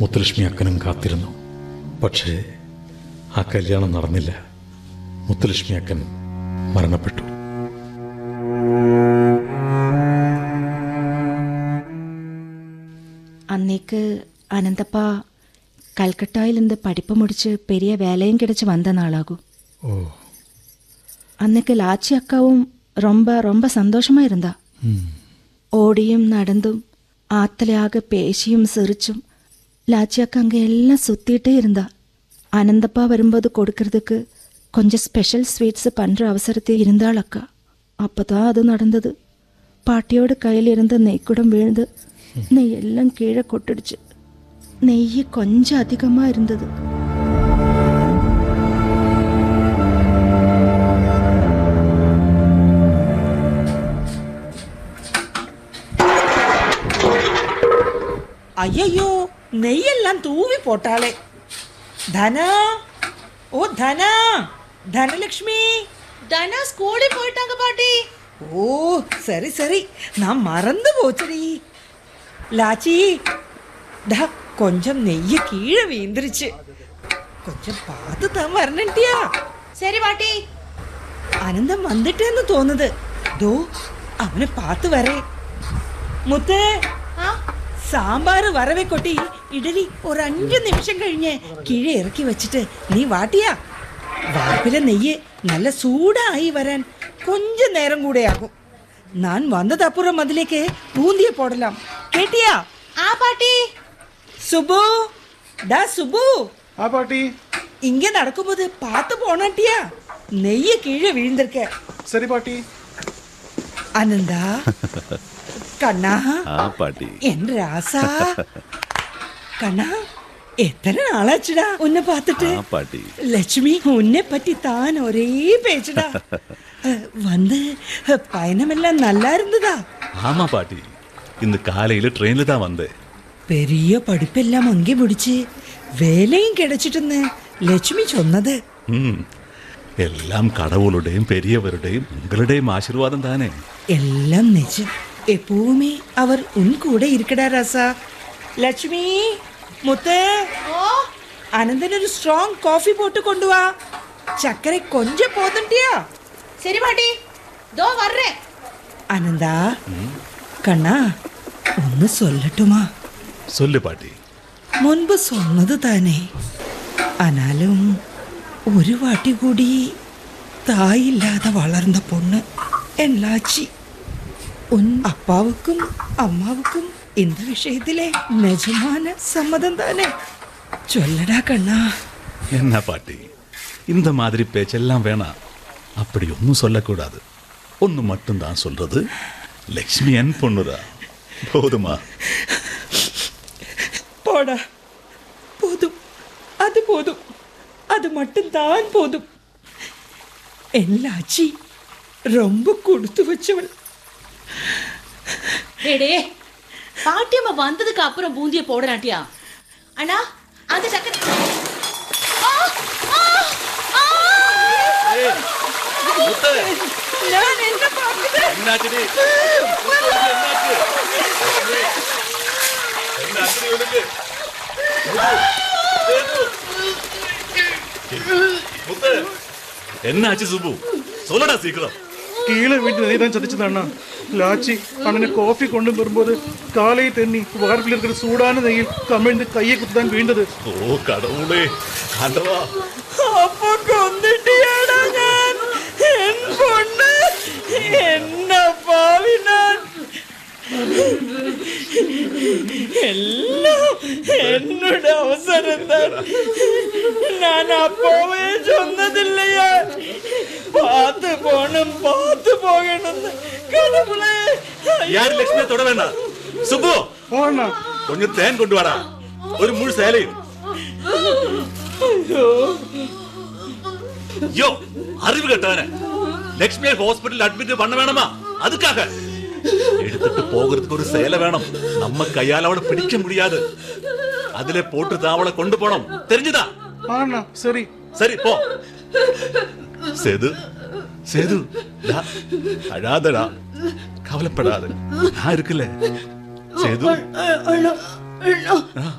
മുത്തുലക്ഷ്മി അക്കനും കാത്തിരുന്നു പക്ഷേ ആ കല്യാണം നടന്നില്ല മുത്തുലക്ഷ്മി അക്കൻ മരണപ്പെട്ടു அன்னைக்கு அனந்தப்பா கல்கட்டாயிலிருந்து படிப்பு முடிச்சு பெரிய வேலையும் கிடைச்சு வந்த நாளாகும் ഓ அன்னைக்கு லாச்சி அக்காவும் ரொம்ப ரொம்ப சந்தோஷமா இருந்தா ஓடியும் நடந்தும் ஆத்தலையாக பேசியும் சிரிச்சும் லாச்சி அக்கா அங்கே எல்லாம் சுத்திட்டே இருந்தா அனந்தப்பா வரும்போது கொடுக்கறதுக்கு கொஞ்சம் ஸ்பெஷல் ஸ்வீட்ஸ் பண்ற அவசரத்தில் இருந்தாள் அக்கா அப்பதான் அது நடந்தது பாட்டியோட கையில் இருந்த நெய்க்குடம் விழுந்து நெய் எல்லாம் கீழே கொட்டிடுச்சு நெய் கொஞ்சம் அதிகமா இருந்தது ஐயையோ நெய்யெல்லாம் தூவி போட்டாளே தனா ஓ தனா தனலக்ஷ்மி தனா ஸ்கூலுக்கு போயிட்டாங்க பாட்டி ஓ சரி சரி நான் மறந்து போச்சுடி லாச்சி டா கொஞ்சம் நெய்ய கீழே வீந்துருச்சு கொஞ்சம் பார்த்து தான் வரணுட்டியா சரி பாட்டி അനന്തം വന്നിട്ടേന്ന് തോന്നുന്നത് ദോ അവനെ പാത്ത് വരേ മുത്ത് ആ സാമ്പാറ് വറവെ കൊട്ടി ഇഡലി ഒരു അഞ്ചു നിമിഷം കഴിഞ്ഞ് കീഴെ ഇറക്കി വെച്ചിട്ട് നീ വാട്ടിയാ വാർപ്പിലെ നെയ്യ് നല്ല സൂടായി വരാൻ കൊഞ്ച നേരം കൂടെ ആകും ഞാൻ വന്നതപ്പുറം അതിലേക്ക് പൂന്തിയ പോടലാം കേട്ടിയാ ആ പാട്ടി സുബു ഡാ സുബു ആ പാട്ടി ഇങ്ങ നടക്കുമ്പോൾ പാത്ത് പോണട്ടിയാ നെയ്യ് കീഴെ വീഴ്ന്നിരിക്ക சரி பாட்டி അനന്താ കണ്ണാ ആ പാട്ടി എൻ രാസാ കണ്ണാ എത്ര നാളാச்சுடா ഉന്നെ പാത്തിട്ട് ആ പാട്ടി லட்சுமி உன்னை பத்தி தான் ஒரே பேச்சுடா அஹ், வந்து அஹ், பயணமெல்லாம் நல்லா இருந்ததா ஆமா பாட்டி இந்த காலையில ட்ரெயின்ல தான் வந்தேன் பெரிய படிப்பெல்லாம் அங்கே முடிச்சு வேலையும் கிடைச்சிட்டுன்னு லட்சுமி சொன்னது ம் എല്ലാം കടവുളുടെയും പെരിയവരുടെയും ഉങ്ങളുടെയും ആശീർവാദം താനേ എല്ലാം நிஜம் எப்பவுமே அவர் உன் கூட இருக்கடா ராசா லட்சுமி முத்து ஓ അനന്തൻ ഒരു സ്ട്രോങ് കോഫി പോട്ട് കൊണ്ടുവാ ചക്കര കൊഞ്ച പോതണ്ടിയാ சரி பாட்டி தோ வர்றேன் അനന്താ കണ്ണാ ഒന്ന് സൊല്ലട്ടുമാ சொல்லு பாட்டி മുൻപ് சொன்னது താനേ ആനാലും ഒരു വാട്ടി കൂടി തായില്ലാതെ വളർന്ന പൊണ്ണ് എല്ലാച്ചി ഉൻ അപ്പാവുക്കും അമ്മാവുക്കും இந்த விஷயத்திலே நிஜமான சம்மதம் தானே சொல்லடா கண்ணா என்ன பாட்டி இந்த மாதிரி பேச்செல்லாம் வேணாம் அப்படி ஒன்றும் சொல்லக்கூடாது ஒன்று மட்டும்தான் சொல்றது லக்ஷ்மி என் பொண்ணுதா போதுமா போடா போதும் அது போதும் அது மட்டும்தான் போதும் எல்லாச்சி ரொம்ப கொடுத்து வச்சவள் டேடே பாட்டியம்மா வந்ததுக்கு அப்புறம் பூந்திய போடுறாட்டியா அண்ணா அந்த சக்கரை ஆ, ஆ, ஆ! ഞാൻ എന്നെ പറഞ്ഞത് என்னாச்சுடி? என்னாச்சு? என்னாச்சுடி உனக்கு? முத்து, என்னாச்சு சுபு சொல்லடா சீக்கிரம் கீழே வீட்டு நெய் தான் சதிச்சது அண்ணா லாச்சி அண்ணனை காஃபி கொண்டு வரும்போது காலை தண்ணி வார்ப்பில் இருக்கிற சூடான நெய்யில் கமிழ்ந்து கையை குத்து தான் வீழ்ந்தது ஓ கடவுளே ஆண்டவா അപ്പൊ കൊന്നിട്ടിയാടാ ഞാൻ എൻ പൊണ്ണ് എന്ന പാവി ഞാൻ എല്ലാം എന്നോട് അവസരം தான் நான் அப்போவே சொன்னதில்லையா பார்த்து போகணும் பார்த்து போகணும்னு கடவுளே யாரு லட்சுமியை தொட வேண்டாம் சுப்பு ஓ அண்ணா கொஞ்சம் தேன் கொண்டு வாடா ஒரு முழு சேலையும் யோ அறிவு கட்டவன லட்சுமியை ஹாஸ்பிட்டல் அட்மிட் பண்ண வேணாமா அதுக்காக எடுத்துட்டு போகிறதுக்கு ஒரு சேலை வேணும் நம்ம கையால அவளை பிடிக்க முடியாது அதுல போட்டு தான் அவளை கொண்டு போனோம் தெரிஞ்சுதா ஆ அண்ணா சரி சரி போ சேது சேது டா, அழாதடா கவலைப்படாத நான் இருக்குல்ல சேது அண்ணா, அண்ணா.